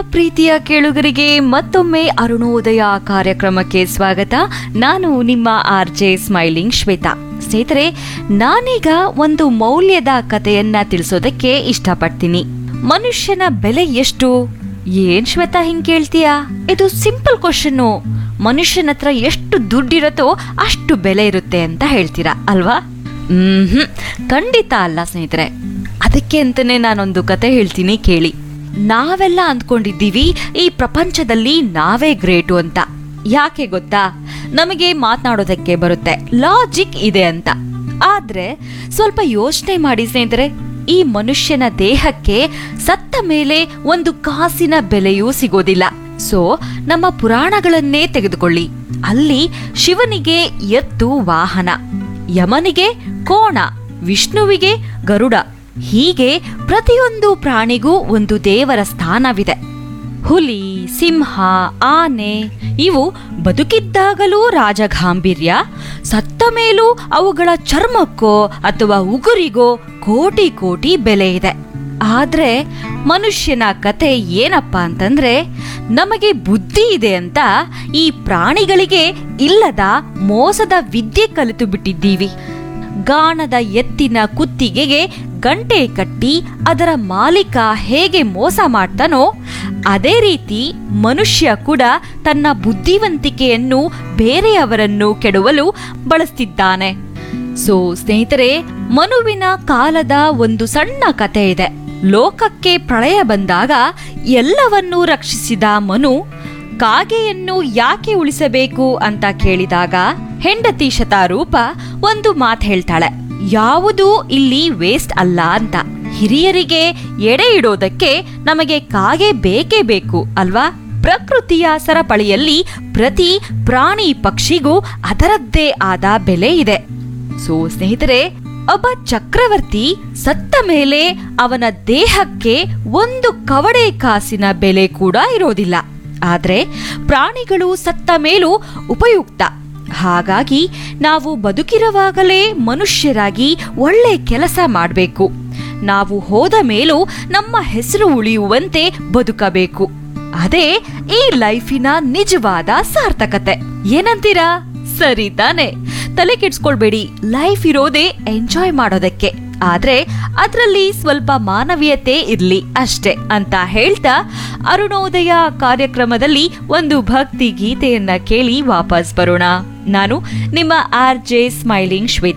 ಪ್ರೀತಿಯ ಕೇಳುಗರಿಗೆ ಮತ್ತೊಮ್ಮೆ ಅರುಣೋದಯ ಕಾರ್ಯಕ್ರಮಕ್ಕೆ ಸ್ವಾಗತ ನಾನು ನಿಮ್ಮ ಆರ್ ಜೆ ಸ್ಮೈಲಿಂಗ್ ಶ್ವೇತಾ ಸ್ನೇಹಿತರೆ ನಾನೀಗ ಒಂದು ಮೌಲ್ಯದ ಕಥೆಯನ್ನ ತಿಳಿಸೋದಕ್ಕೆ ಇಷ್ಟಪಡ್ತೀನಿ ಮನುಷ್ಯನ ಬೆಲೆ ಎಷ್ಟು ಏನ್ ಶ್ವೇತಾ ಹಿಂಗ್ ಕೇಳ್ತೀಯಾ ಇದು ಸಿಂಪಲ್ ಕ್ವಶನ್ನು ಮನುಷ್ಯನ ಹತ್ರ ಎಷ್ಟು ದುಡ್ಡಿರತ್ತೋ ಅಷ್ಟು ಬೆಲೆ ಇರುತ್ತೆ ಅಂತ ಹೇಳ್ತೀರಾ ಅಲ್ವಾ ಹ್ಮ್ ಖಂಡಿತ ಅಲ್ಲ ಸ್ನೇಹಿತರೆ ಅದಕ್ಕೆ ಅಂತಾನೆ ನಾನೊಂದು ಕತೆ ಹೇಳ್ತೀನಿ ಕೇಳಿ ನಾವೆಲ್ಲ ಅಂದ್ಕೊಂಡಿದ್ದೀವಿ ಈ ಪ್ರಪಂಚದಲ್ಲಿ ನಾವೇ ಗ್ರೇಟು ಅಂತ ಯಾಕೆ ಗೊತ್ತಾ ನಮಗೆ ಮಾತನಾಡೋದಕ್ಕೆ ಬರುತ್ತೆ ಲಾಜಿಕ್ ಇದೆ ಅಂತ ಆದ್ರೆ ಸ್ವಲ್ಪ ಯೋಚನೆ ಮಾಡಿ ಸ್ನೇಹಿತರೆ ಈ ಮನುಷ್ಯನ ದೇಹಕ್ಕೆ ಸತ್ತ ಮೇಲೆ ಒಂದು ಕಾಸಿನ ಬೆಲೆಯೂ ಸಿಗೋದಿಲ್ಲ ಸೊ ನಮ್ಮ ಪುರಾಣಗಳನ್ನೇ ತೆಗೆದುಕೊಳ್ಳಿ ಅಲ್ಲಿ ಶಿವನಿಗೆ ಎತ್ತು ವಾಹನ ಯಮನಿಗೆ ಕೋಣ ವಿಷ್ಣುವಿಗೆ ಗರುಡ ಹೀಗೆ ಪ್ರತಿಯೊಂದು ಪ್ರಾಣಿಗೂ ಒಂದು ದೇವರ ಸ್ಥಾನವಿದೆ ಹುಲಿ ಸಿಂಹ ಆನೆ ಇವು ಬದುಕಿದ್ದಾಗಲೂ ರಾಜಗಾಂಭೀರ್ಯ ಸತ್ತ ಮೇಲೂ ಅವುಗಳ ಚರ್ಮಕ್ಕೋ ಅಥವಾ ಉಗುರಿಗೋ ಕೋಟಿ ಕೋಟಿ ಬೆಲೆ ಇದೆ ಆದ್ರೆ ಮನುಷ್ಯನ ಕತೆ ಏನಪ್ಪ ಅಂತಂದ್ರೆ ನಮಗೆ ಬುದ್ಧಿ ಇದೆ ಅಂತ ಈ ಪ್ರಾಣಿಗಳಿಗೆ ಇಲ್ಲದ ಮೋಸದ ವಿದ್ಯೆ ಕಲಿತು ಬಿಟ್ಟಿದ್ದೀವಿ ಗಾಣದ ಎತ್ತಿನ ಕುತ್ತಿಗೆಗೆ ಗಂಟೆ ಕಟ್ಟಿ ಅದರ ಮಾಲೀಕ ಹೇಗೆ ಮೋಸ ಮಾಡ್ತಾನೋ ಅದೇ ರೀತಿ ಮನುಷ್ಯ ಕೂಡ ತನ್ನ ಬುದ್ಧಿವಂತಿಕೆಯನ್ನು ಬೇರೆಯವರನ್ನು ಕೆಡವಲು ಬಳಸ್ತಿದ್ದಾನೆ ಸೊ ಸ್ನೇಹಿತರೆ ಮನುವಿನ ಕಾಲದ ಒಂದು ಸಣ್ಣ ಕತೆ ಇದೆ ಲೋಕಕ್ಕೆ ಪ್ರಳಯ ಬಂದಾಗ ಎಲ್ಲವನ್ನೂ ರಕ್ಷಿಸಿದ ಮನು ಕಾಗೆಯನ್ನು ಯಾಕೆ ಉಳಿಸಬೇಕು ಅಂತ ಕೇಳಿದಾಗ ಹೆಂಡತಿ ಶತಾರೂಪ ಒಂದು ಮಾತು ಹೇಳ್ತಾಳೆ ಯಾವುದೂ ಇಲ್ಲಿ ವೇಸ್ಟ್ ಅಲ್ಲ ಅಂತ ಹಿರಿಯರಿಗೆ ಎಡೆ ಇಡೋದಕ್ಕೆ ನಮಗೆ ಕಾಗೆ ಬೇಕೇ ಬೇಕು ಅಲ್ವಾ ಪ್ರಕೃತಿಯ ಸರಪಳಿಯಲ್ಲಿ ಪ್ರತಿ ಪ್ರಾಣಿ ಪಕ್ಷಿಗೂ ಅದರದ್ದೇ ಆದ ಬೆಲೆ ಇದೆ ಸೊ ಸ್ನೇಹಿತರೆ ಒಬ್ಬ ಚಕ್ರವರ್ತಿ ಸತ್ತ ಮೇಲೆ ಅವನ ದೇಹಕ್ಕೆ ಒಂದು ಕವಡೆ ಕಾಸಿನ ಬೆಲೆ ಕೂಡ ಇರೋದಿಲ್ಲ ಆದ್ರೆ ಪ್ರಾಣಿಗಳು ಸತ್ತ ಮೇಲೂ ಉಪಯುಕ್ತ ಹಾಗಾಗಿ ನಾವು ಬದುಕಿರುವಾಗಲೇ ಮನುಷ್ಯರಾಗಿ ಒಳ್ಳೆ ಕೆಲಸ ಮಾಡಬೇಕು ನಾವು ಹೋದ ಮೇಲೂ ನಮ್ಮ ಹೆಸರು ಉಳಿಯುವಂತೆ ಬದುಕಬೇಕು ಅದೇ ಈ ಲೈಫಿನ ನಿಜವಾದ ಸಾರ್ಥಕತೆ ಏನಂತೀರಾ ಸರಿ ತಾನೆ ತಲೆ ಕೆಡ್ಸ್ಕೊಳ್ಬೇಡಿ ಲೈಫ್ ಇರೋದೇ ಎಂಜಾಯ್ ಮಾಡೋದಕ್ಕೆ ಆದ್ರೆ ಅದರಲ್ಲಿ ಸ್ವಲ್ಪ ಮಾನವೀಯತೆ ಇರ್ಲಿ ಅಷ್ಟೇ ಅಂತ ಹೇಳ್ತಾ ಅರುಣೋದಯ ಕಾರ್ಯಕ್ರಮದಲ್ಲಿ ಒಂದು ಭಕ್ತಿ ಗೀತೆಯನ್ನ ಕೇಳಿ ವಾಪಸ್ ಬರೋಣ ನಾನು ನಿಮ್ಮ ಆರ್ ಜೆ ಸ್ಮೈಲಿಂಗ್ ಶ್ವೇತಾ